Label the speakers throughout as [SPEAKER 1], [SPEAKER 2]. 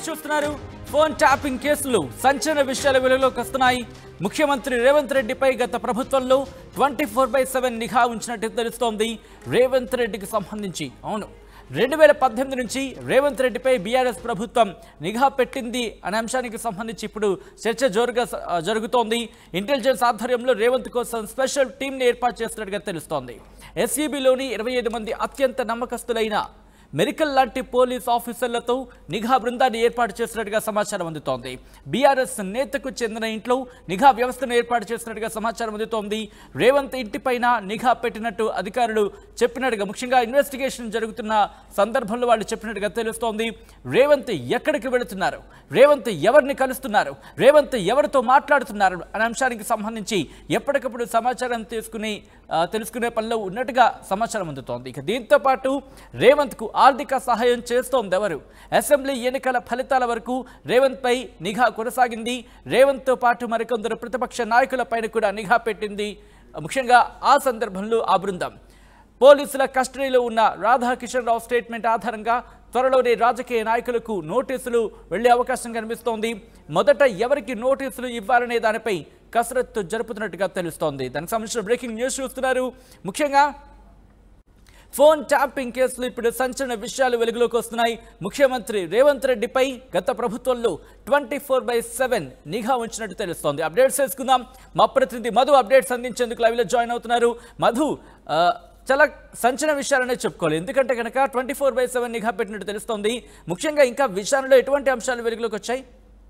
[SPEAKER 1] News చూస్తున్నారు phone tapping కేసులు సంచలన విషయాల వెలుగులోకి వస్తున్నాయి ముఖ్యమంత్రి రేవంత్ రెడ్డిపై గత ప్రభుత్వంలో ట్వంటీ ఫోర్ బై సెవెన్ నిఘా ఉంచినట్టు తెలుస్తోంది రేవంత్ రెడ్డికి సంబంధించి అవును రెండు వేల పద్దెనిమిది నుంచి రేవంత్ రెడ్డిపై బీఆర్ఎస్ ప్రభుత్వం నిఘా పెట్టింది అనే అంశానికి సంబంధించి ఇప్పుడు చర్చ జోరుగా స- జరుగుతోంది ఇంటెలిజెన్స్ ఆధ్వర్యంలో రేవంత్ కోసం స్పెషల్ టీంని ఏర్పాటు చేస్తున్నట్టుగా తెలుస్తోంది ఎస్ఈబిలోని ఇరవై ఐదు మంది అత్యంత నమ్మకస్తులైన మెరికల్ లాంటి పోలీస్ ఆఫీసర్లతో నిఘా బృందాన్ని ఏర్పాటు చేసినట్టుగా సమాచారం అందుతోంది బీఆర్ఎస్ నేతకు చెందిన ఇంట్లో నిఘా వ్యవస్థను ఏర్పాటు చేసినట్టుగా సమాచారం అందుతోంది రేవంత్ ఇంటిపైన నిఘా పెట్టినట్టు అధికారులు చెప్పినట్టుగా ముఖ్యంగా ఇన్వెస్టిగేషన్ జరుగుతున్న సందర్భంలో వాళ్ళు చెప్పినట్టుగా తెలుస్తోంది రేవంత్ ఎక్కడికి వెళుతున్నారు రేవంత్ ఎవరిని కలుస్తున్నారు రేవంత్ ఎవరితో మాట్లాడుతున్నారు అనే అంశానికి సంబంధించి ఎప్పటికప్పుడు సమాచారం తీసుకుని ఆ, తెలుసుకునే పనిలో ఉన్నట్టుగా సమాచారం అందుతోంది ఇక దీంతో పాటు రేవంత్కు ఆర్థిక సహాయం చేస్తోంది ఎవరు అసెంబ్లీ ఎన్నికల ఫలితాల వరకు రేవంత్పై నిఘా కొనసాగింది రేవంత్తో పాటు మరికొందరు ప్రతిపక్ష నాయకులపైన కూడా నిఘా పెట్టింది ముఖ్యంగా ఆ సందర్భంలో ఆ బృందం పోలీసుల కస్టడీలో ఉన్న రాధాకిషన్ రావు స్టేట్మెంట్ ఆధారంగా త్వరలోనే రాజకీయ నాయకులకు నోటీసులు వెళ్లే అవకాశం కనిపిస్తోంది మొదట ఎవరికి నోటీసులు ఇవ్వాలనే దానిపై కసరత్తు జరుపుతున్నట్టుగా తెలుస్తోంది దానికి సంబంధించిన బ్రేకింగ్ న్యూస్ చూస్తున్నారు ముఖ్యంగా ఫోన్ ట్యాపింగ్ కేసులు ఇప్పుడు సంచలన విషయాలు వెలుగులోకి వస్తున్నాయి ముఖ్యమంత్రి రేవంత్ రెడ్డిపై గత ప్రభుత్వంలో ట్వంటీ ఫోర్ బై సెవెన్ నిఘా ఉంచినట్టు తెలుస్తోంది అప్డేట్స్ చేసుకుందాం మా ప్రతినిధి మధు అప్డేట్స్ అందించేందుకు లైవ్లో జాయిన్ అవుతున్నారు మధు ఆ, చాలా సంచలన విషయాలనే చెప్పుకోవాలి ఎందుకంటే కనుక ట్వంటీ ఫోర్ బై సెవెన్ నిఘా పెట్టినట్టు తెలుస్తోంది ముఖ్యంగా ఇంకా విషయంలో ఎటువంటి అంశాలు వెలుగులోకి వచ్చాయి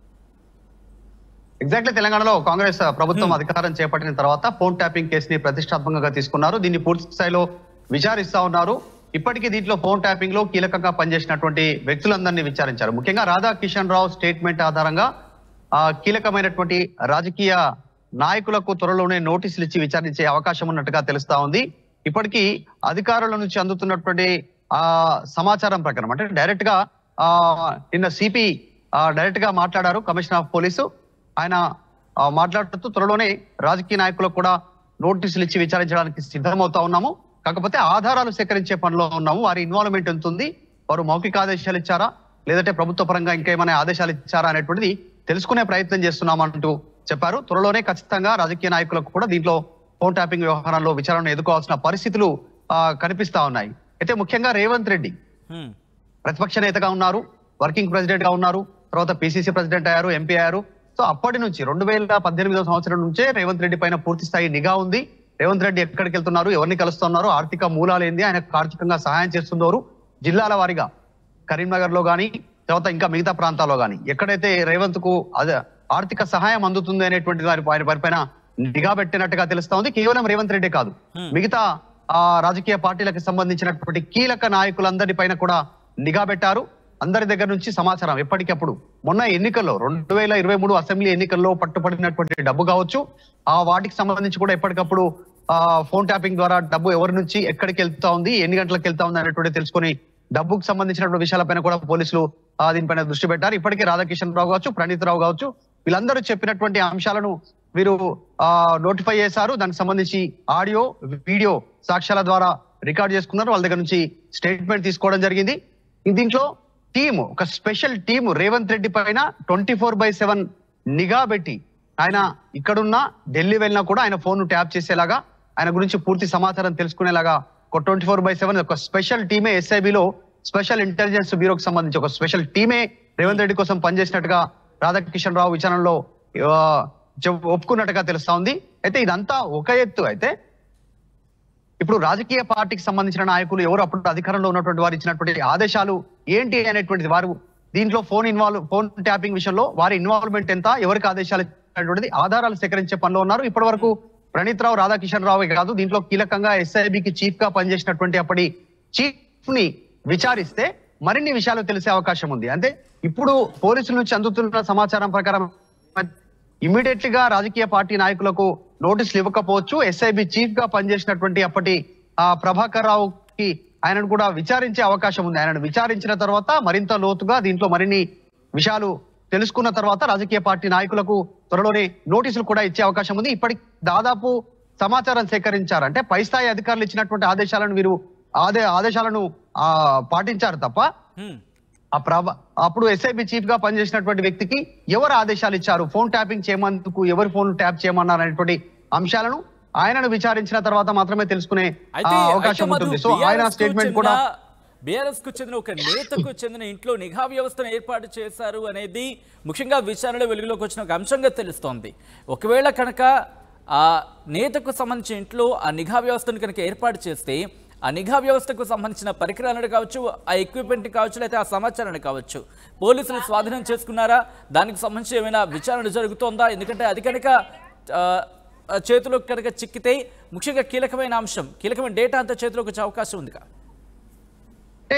[SPEAKER 2] ఎగ్జాక్ట్లీ తెలంగాణలో కాంగ్రెస్ ప్రభుత్వం అధికారం చేపట్టిన తర్వాత ఫోన్ ట్యాపింగ్ కేసుని ప్రతిష్టాత్మకంగా తీసుకున్నారు దీన్ని పూర్తి స్థాయిలో విచారిస్తా ఉన్నారు ఇప్పటికీ దీంట్లో ఫోన్ ట్యాపింగ్ లో కీలకంగా పనిచేసినటువంటి వ్యక్తులందరినీ విచారించారు ముఖ్యంగా రాధా కిషన్ రావు స్టేట్మెంట్ ఆధారంగా ఆ, కీలకమైనటువంటి రాజకీయ నాయకులకు త్వరలోనే నోటీసులు ఇచ్చి విచారించే అవకాశం ఉన్నట్టుగా తెలుస్తా ఉంది ఇప్పటికీ అధికారుల నుంచి అందుతున్నటువంటి ఆ సమాచారం ప్రకారం అంటే డైరెక్ట్ గా ఆ నిన్న సిపి డైరెక్ట్ గా మాట్లాడారు కమిషనర్ ఆఫ్ పోలీసు ఆయన ఆ, మాట్లాడుతూ త్వరలోనే రాజకీయ నాయకులకు కూడా నోటీసులు ఇచ్చి విచారించడానికి సిద్ధమవుతా ఉన్నాము కాకపోతే ఆధారాలు సేకరించే పనిలో ఉన్నాము వారి ఇన్వాల్వ్మెంట్ ఎంత ఉంది వారు మౌఖిక ఆదేశాలు ఇచ్చారా లేదంటే ప్రభుత్వ పరంగా ఇంకేమైనా ఆదేశాలు ఇచ్చారా అనేటువంటిది తెలుసుకునే ప్రయత్నం చేస్తున్నామంటూ చెప్పారు త్వరలోనే ఖచ్చితంగా రాజకీయ నాయకులకు కూడా దీంట్లో ఫోన్ ట్యాపింగ్ వ్యవహారంలో విచారణను ఎదుర్కోవాల్సిన పరిస్థితులు ఆ, కనిపిస్తా ఉన్నాయి అయితే ముఖ్యంగా రేవంత్ రెడ్డి
[SPEAKER 1] హ్మ్.
[SPEAKER 2] ప్రతిపక్ష నేతగా ఉన్నారు వర్కింగ్ ప్రెసిడెంట్ గా ఉన్నారు తర్వాత పిసిసి ప్రెసిడెంట్ అయ్యారు ఎంపీ అయ్యారు సో అప్పటి నుంచి రెండు వేల పద్దెనిమిదవ సంవత్సరం నుంచే రేవంత్ రెడ్డి పైన పూర్తి స్థాయి నిఘా ఉంది రేవంత్ రెడ్డి ఎక్కడికి వెళ్తున్నారు ఎవరిని కలుస్తున్నారు ఆర్థిక మూలాలు ఏంది ఆయనకు ఆర్థికంగా సహాయం చేస్తున్నారు జిల్లాల వారీగా కరీంనగర్ లో గానీ తర్వాత ఇంకా మిగతా ప్రాంతాల్లో గానీ ఎక్కడైతే రేవంత్ కు అదే ఆర్థిక సహాయం అందుతుంది అనేటువంటి వారి వారి వారిపైన నిఘా పెట్టినట్టుగా తెలుస్తా ఉంది కేవలం రేవంత్ రెడ్డి కాదు మిగతా ఆ రాజకీయ పార్టీలకు సంబంధించినటువంటి కీలక నాయకులందరి పైన కూడా నిఘా పెట్టారు అందరి దగ్గర నుంచి సమాచారం ఎప్పటికప్పుడు మొన్న ఎన్నికల్లో రెండు వేల ఇరవై మూడు అసెంబ్లీ ఎన్నికల్లో పట్టుబడినటువంటి డబ్బు కావచ్చు ఆ వాటికి సంబంధించి కూడా ఎప్పటికప్పుడు ఆ ఫోన్ ట్యాపింగ్ ద్వారా డబ్బు ఎవరి నుంచి ఎక్కడికి వెళ్తా ఉంది ఎన్ని గంటలకు వెళ్తా ఉంది అనేటువంటి తెలుసుకొని డబ్బుకు సంబంధించినటువంటి విషయాలపైన కూడా పోలీసులు ఆ, దీనిపైన దృష్టి పెట్టారు ఇప్పటికే రాధాకిషన్ రావు కావచ్చు ప్రణీత్ రావు కావచ్చు వీళ్ళందరూ చెప్పినటువంటి అంశాలను వీరు ఆ నోటిఫై చేశారు దానికి సంబంధించి ఆడియో వీడియో సాక్ష్యాల ద్వారా రికార్డ్ చేసుకున్నారు వాళ్ళ దగ్గర నుంచి స్టేట్మెంట్ తీసుకోవడం జరిగింది దీంట్లో టీమ్ ఒక స్పెషల్ టీమ్ రేవంత్ రెడ్డి పైన ట్వంటీ ఫోర్ బై సెవెన్ నిఘా పెట్టి ఆయన ఇక్కడున్నా ఢిల్లీ వెళ్ళినా కూడా ఆయన ఫోన్ ట్యాప్ చేసేలాగా ఆయన గురించి పూర్తి సమాచారం తెలుసుకునేలాగా ఒక ట్వంటీ ఫోర్ బై సెవెన్ ఒక స్పెషల్ టీమే ఎస్ఐబిలో స్పెషల్ ఇంటెలిజెన్స్ బ్యూరోకి సంబంధించి ఒక స్పెషల్ టీమే రేవంత్ రెడ్డి కోసం పనిచేసినట్టుగా రాధాకిషన్ రావు విచారణలో ఆ, చెప్- ఒప్పుకున్నట్టుగా తెలుస్తా ఉంది అయితే ఇదంతా ఒక ఎత్తు అయితే ఇప్పుడు రాజకీయ పార్టీకి సంబంధించిన నాయకులు ఎవరు అప్పుడు అధికారంలో ఉన్నటువంటి వారు ఇచ్చినటువంటి ఆదేశాలు ఏంటి అనేటువంటిది వారు దీంట్లో ఫోన్ ఇన్వాల్వ్ ఫోన్ ట్యాపింగ్ విషయంలో వారి ఇన్వాల్వ్మెంట్ ఎంత ఎవరికి ఆదేశాలు ఇచ్చినటువంటిది ఆధారాలు సేకరించే పనిలో ఉన్నారు ఇప్పటి వరకు ప్రణీత్ రావు రాధాకిషన్ రావు కాదు దీంట్లో కీలకంగా ఎస్ఐబికి చీఫ్ గా పనిచేసినటువంటి అప్పటి చీఫ్ ని విచారిస్తే మరిన్ని విషయాలు తెలిసే అవకాశం ఉంది అంటే ఇప్పుడు పోలీసుల నుంచి అందుతున్న సమాచారం ప్రకారం ఇమీడియట్ గా రాజకీయ పార్టీ నాయకులకు నోటీసులు ఇవ్వకపోవచ్చు ఎస్ఐబి చీఫ్ గా పనిచేసినటువంటి అప్పటి ఆ ప్రభాకర్ రావుకి ఆయనను కూడా విచారించే అవకాశం ఉంది ఆయనను విచారించిన తర్వాత మరింత లోతుగా దీంట్లో మరిన్ని విషయాలు తెలుసుకున్న తర్వాత రాజకీయ పార్టీ నాయకులకు త్వరలోనే నోటీసులు కూడా ఇచ్చే అవకాశం ఉంది ఇప్పటికి దాదాపు సమాచారం సేకరించారు అంటే పై స్థాయి అధికారులు ఇచ్చినటువంటి ఆదేశాలను వీరు ఆదే ఆదేశాలను ఆ పాటించారు తప్ప
[SPEAKER 1] హ్మ్.
[SPEAKER 2] ఆ ప్రభ అప్పుడు ఎస్ఐబి చీఫ్ గా పనిచేసినటువంటి వ్యక్తికి ఎవరు ఆదేశాలు ఇచ్చారు ఫోన్ ట్యాపింగ్ చేయమందుకు ఎవరి ఫోన్ ట్యాప్ చేయమన్నారు అనేటువంటి అంశాలను ఆయనను విచారించిన తర్వాత మాత్రమే తెలుసుకునే ఆ,
[SPEAKER 1] అయితే
[SPEAKER 2] అవకాశం ఉంటుంది సో ఆయన స్టేట్మెంట్ కూడా
[SPEAKER 1] బీఆర్ఎస్ కు చెందిన ఒక నేతకు చెందిన ఇంట్లో నిఘా వ్యవస్థను ఏర్పాటు చేశారు అనేది ముఖ్యంగా విచారణలో వెలుగులోకి వచ్చిన ఒక అంశంగా తెలుస్తోంది ఒకవేళ కనుక ఆ నేతకు సంబంధించిన ఇంట్లో ఆ నిఘా వ్యవస్థను కనుక ఏర్పాటు చేస్తే ఆ నిఘా వ్యవస్థకు సంబంధించిన పరికరాలను కావచ్చు ఆ ఎక్విప్మెంట్ కావచ్చు లేకపోతే ఆ సమాచారాన్ని కావచ్చు పోలీసులు స్వాధీనం చేసుకున్నారా దానికి సంబంధించి ఏమైనా విచారణ జరుగుతోందా ఎందుకంటే అది కనుక ఆ, ఆ చేతిలోకి కనుక చిక్కితే ముఖ్యంగా కీలకమైన అంశం కీలకమైన డేటా అంతా చేతిలోకి వచ్చే అవకాశం ఉందిగా
[SPEAKER 2] అంటే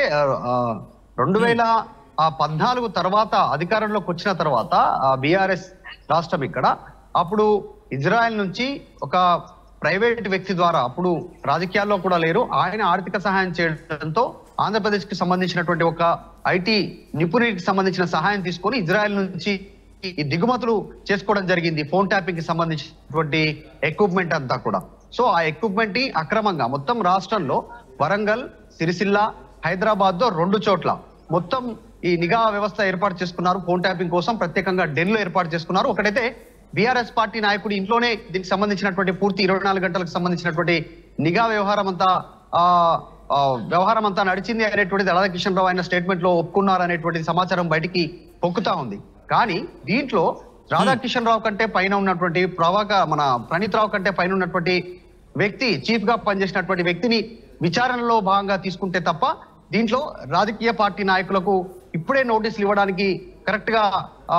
[SPEAKER 2] రెండు వేల ఆ పద్నాలుగు తర్వాత అధికారంలోకి వచ్చిన తర్వాత బీఆర్ఎస్ రాష్ట్రం ఇక్కడ అప్పుడు ఇజ్రాయెల్ నుంచి ఒక ప్రైవేట్ వ్యక్తి ద్వారా అప్పుడు రాజకీయాల్లో కూడా లేరు ఆయన ఆర్థిక సహాయం చేయడంతో ఆంధ్రప్రదేశ్ కి సంబంధించినటువంటి ఒక ఐటీ నిపుణుడికి సంబంధించిన సహాయం తీసుకొని ఇజ్రాయెల్ నుంచి ఈ దిగుమతులు చేసుకోవడం జరిగింది ఫోన్ ట్యాపింగ్ కి సంబంధించినటువంటి ఎక్విప్మెంట్ అంతా కూడా సో ఆ ఎక్విప్మెంట్ ని అక్రమంగా మొత్తం రాష్ట్రంలో వరంగల్ సిరిసిల్ల హైదరాబాద్ లో రెండు చోట్ల మొత్తం ఈ నిఘా వ్యవస్థ ఏర్పాటు చేసుకున్నారు ఫోన్ ట్యాపింగ్ కోసం ప్రత్యేకంగా ఢిల్లీలో ఏర్పాటు చేసుకున్నారు ఒకటైతే బీఆర్ఎస్ పార్టీ నాయకుడు ఇంట్లోనే దీనికి సంబంధించినటువంటి పూర్తి ఇరవై నాలుగు గంటలకు సంబంధించినటువంటి నిఘా వ్యవహారం అంతా ఆ ఆ, వ్యవహారం అంతా నడిచింది అనేటువంటిది రాధాకిషన్ రావు ఆయన స్టేట్మెంట్ లో ఒప్పుకున్నారు అనేటువంటి సమాచారం బయటికి పొక్కుతా ఉంది కానీ దీంట్లో రాధాకిషన్ రావు కంటే పైన ఉన్నటువంటి ప్రవాక మన ప్రణీత్ రావు కంటే పైన ఉన్నటువంటి వ్యక్తి చీఫ్ గా పనిచేసినటువంటి వ్యక్తిని విచారణలో భాగంగా తీసుకుంటే తప్ప దీంట్లో రాజకీయ పార్టీ నాయకులకు ఇప్పుడే నోటీసులు ఇవ్వడానికి కరెక్ట్ గా ఆ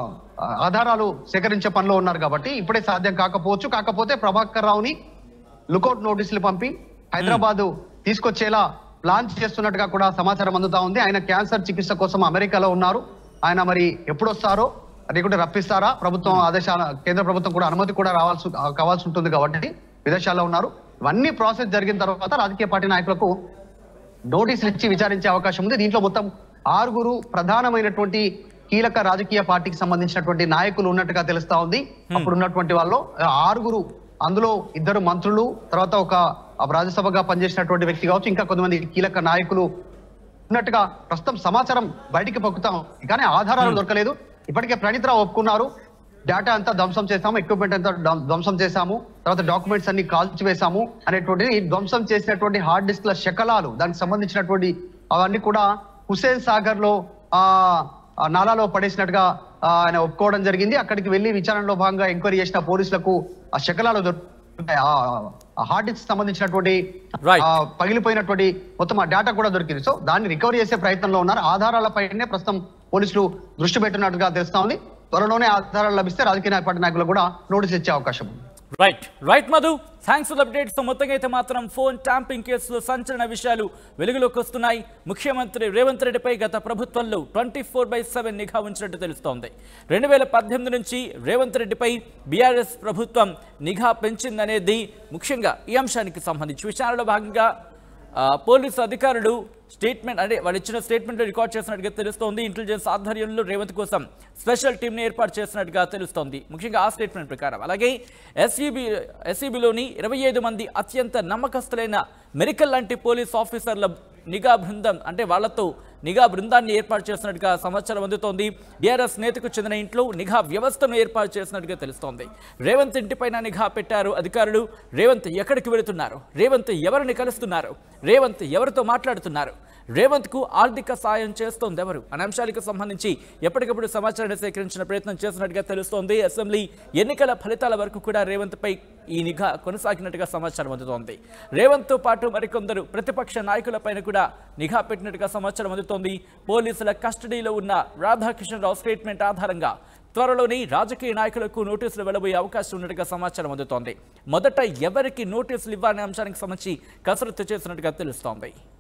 [SPEAKER 2] ఆధారాలు సేకరించే పనిలో ఉన్నారు కాబట్టి ఇప్పుడే సాధ్యం కాకపోవచ్చు కాకపోతే ప్రభాకర్ రావుని లుకౌట్ నోటీసులు పంపి హైదరాబాద్ తీసుకొచ్చేలా ప్లాన్ చేస్తున్నట్టుగా కూడా సమాచారం అందుతా ఉంది ఆయన క్యాన్సర్ చికిత్స కోసం అమెరికాలో ఉన్నారు ఆయన మరి ఎప్పుడు వస్తారో అది కూడా రప్పిస్తారా ప్రభుత్వం ఆదేశాల కేంద్ర ప్రభుత్వం కూడా అనుమతి కూడా రావాల్సి కావాల్సి ఉంటుంది కాబట్టి విదేశాల్లో ఉన్నారు ఇవన్నీ ప్రాసెస్ జరిగిన తర్వాత రాజకీయ పార్టీ నాయకులకు నోటీసులు ఇచ్చి విచారించే అవకాశం ఉంది దీంట్లో మొత్తం ఆరుగురు ప్రధానమైనటువంటి కీలక రాజకీయ పార్టీకి సంబంధించినటువంటి నాయకులు ఉన్నట్టుగా తెలుస్తా ఉంది అప్పుడు ఉన్నటువంటి వాళ్ళు ఆ ఆరుగురు అందులో ఇద్దరు మంత్రులు తర్వాత ఒక ఆ రాజ్యసభగా పనిచేసినటువంటి వ్యక్తి కావచ్చు ఇంకా కొంతమంది కీలక నాయకులు ఉన్నట్టుగా ప్రస్తుతం సమాచారం బయటికి పొక్కుతాం కానీ ఆధారాలు దొరకలేదు ఇప్పటికే ప్రణీతరావు ఒప్పుకున్నారు డేటా అంతా ధ్వంసం చేశాము ఎక్విప్మెంట్ అంతా ధ్వం- ధ్వంసం చేశాము తర్వాత డాక్యుమెంట్స్ అన్ని కాల్చివేశాము అనేటువంటిది ధ్వంసం చేసినటువంటి హార్డ్ డిస్క్ల శకలాలు దానికి సంబంధించినటువంటి అవన్నీ కూడా హుసేన్ సాగర్ లో ఆ ఆ నాలాలో పడేసినట్టుగా ఆ, ఆయన ఒప్పుకోవడం జరిగింది అక్కడికి వెళ్లి విచారణలో భాగంగా ఎంక్వైరీ చేసిన పోలీసులకు ఆ శకలాలు దొరుకుతాయి ఆ హార్డ్ డిస్క్ సంబంధించినటువంటి
[SPEAKER 1] Right.
[SPEAKER 2] ఆ, పగిలిపోయినటువంటి మొత్తం ఆ డేటా కూడా దొరికింది సో దాన్ని రికవరీ చేసే ప్రయత్నంలో ఉన్నారు ఆధారాలపైనే ప్రస్తుతం పోలీసులు దృష్టి పెట్టినట్టుగా తెలుస్తా ఉంది త్వరలోనే ఆధారాలు లభిస్తే రాజకీయ పార్టీ నాయకులు కూడా నోటీస్ ఇచ్చే అవకాశం ఉంది
[SPEAKER 1] right right Madhu thanks for updates మొత్తంగా అయితే మాత్రం ఫోన్ ట్యాంపింగ్ కేసులో సంచలన విషయాలు వెలుగులోకి వస్తున్నాయి ముఖ్యమంత్రి రేవంత్ రెడ్డిపై గత ప్రభుత్వంలో ట్వంటీ ఫోర్ బై సెవెన్ నిఘా ఉంచినట్టు తెలుస్తోంది రెండు వేల పద్దెనిమిది నుంచి రేవంత్ రెడ్డిపై బీఆర్ఎస్ ప్రభుత్వం నిఘా పెంచిందనేది ముఖ్యంగా ఈ అంశానికి సంబంధించి విచారణలో భాగంగా ఆ, పోలీసు అధికారులు స్టేట్మెంట్ అంటే వాళ్ళు ఇచ్చిన స్టేట్మెంట్లో రికార్డ్ చేసినట్టుగా తెలుస్తోంది ఇంటెలిజెన్స్ ఆధ్వర్యంలో రేవంత్ కోసం స్పెషల్ టీంని ఏర్పాటు చేసినట్టుగా తెలుస్తోంది ముఖ్యంగా ఆ స్టేట్మెంట్ ప్రకారం అలాగే ఎస్ఈబి ఎస్ఈబిలోని ఇరవై ఐదు మంది అత్యంత నమ్మకస్తులైన మెరికల్ లాంటి పోలీస్ ఆఫీసర్ల నిఘా బృందం అంటే వాళ్లతో నిఘా బృందాన్ని ఏర్పాటు చేసినట్టుగా సమాచారం అందుతోంది బీఆర్ఎస్ నేతకు చెందిన ఇంట్లో నిఘా వ్యవస్థను ఏర్పాటు చేసినట్టుగా తెలుస్తోంది రేవంత్ ఇంటిపైన నిఘా పెట్టారు అధికారులు రేవంత్ ఎక్కడికి వెళుతున్నారు రేవంత్ ఎవరిని కలుస్తున్నారు రేవంత్ ఎవరితో మాట్లాడుతున్నారు రేవంత్ కు ఆర్థిక సాయం చేస్తోంది ఎవరు అనే అంశాలకు సంబంధించి ఎప్పటికప్పుడు సమాచారాన్ని సేకరించిన ప్రయత్నం చేసినట్టుగా తెలుస్తోంది అసెంబ్లీ ఎన్నికల ఫలితాల వరకు కూడా రేవంత్ పై ఈ నిఘా కొనసాగినట్టుగా సమాచారం అందుతోంది రేవంత్ తో పాటు మరికొందరు ప్రతిపక్ష నాయకులపైన కూడా నిఘా పెట్టినట్టుగా సమాచారం అందుతోంది పోలీసుల కస్టడీలో ఉన్న రాధాకిషన్ రావు స్టేట్మెంట్ ఆధారంగా త్వరలోని రాజకీయ నాయకులకు నోటీసులు వెళ్లబోయే అవకాశం ఉన్నట్టుగా సమాచారం అందుతోంది మొదట ఎవరికి నోటీసులు ఇవ్వాలనే అంశానికి సంబంధించి కసరత్తు చేసినట్టుగా తెలుస్తోంది